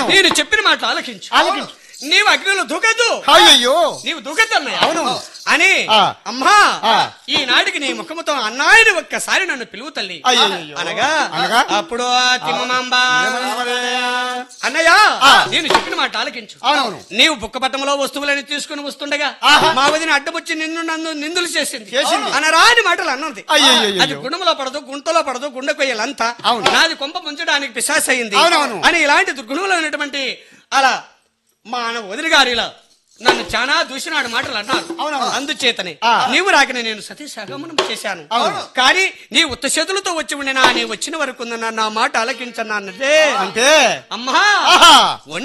నేను చెప్పిన మాట ఆలకించు ఆలకించు. నీవు అగ్నిలో దూకద్దు అయ్యయ్యో నీవు దూకద్దన్నయ్య అవును. అని ఆ. అమ్మా ఆ. ఈనాటికి నీ ముఖముతో అన్నాయని ఒక్కసారి నన్ను పిలువు తల్లి అయ్యయ్యో. అనగా అనగా? అప్పుడు ఆ తిమ్మమాంబ అన్నయ్య ఆ. నేను చెప్పిన మాట ఆలకించు అవునవును. నీవు బుక్క పట్టంలో వస్తువులని తీసుకుని వస్తుండగా ఆహా. మా వదిన అడ్డమొచ్చి నిన్ను నన్ను నిందులు చేసింది చేసింది. అనరాని మాటలు అన్నది అయ్యయ్యయ్యో. అది గుండములో పడదు గుంటలో పడదు గుండె కొయ్యలంతా అవును. నాది కొంప ముంచడానికి పిశాస అయింది అవునవును. అని ఇలాంటి దుర్గుణములు ఉన్నటువంటి అలా మా అన్న వదిన గారిలా నన్ను చాలా దూషినాడు మాటలు అన్నారు అవునవును. అందుచేతనే ఆ. నీవు రాకనే నేను సతీ సగమనం చేశాను అవును. కానీ నీ ఉత్త చేతులతో వచ్చి ఉండినా నీ వచ్చిన వరకు నా మాట ఆలకించన్నా అన్నదే అంటే అమ్మా ఆహా.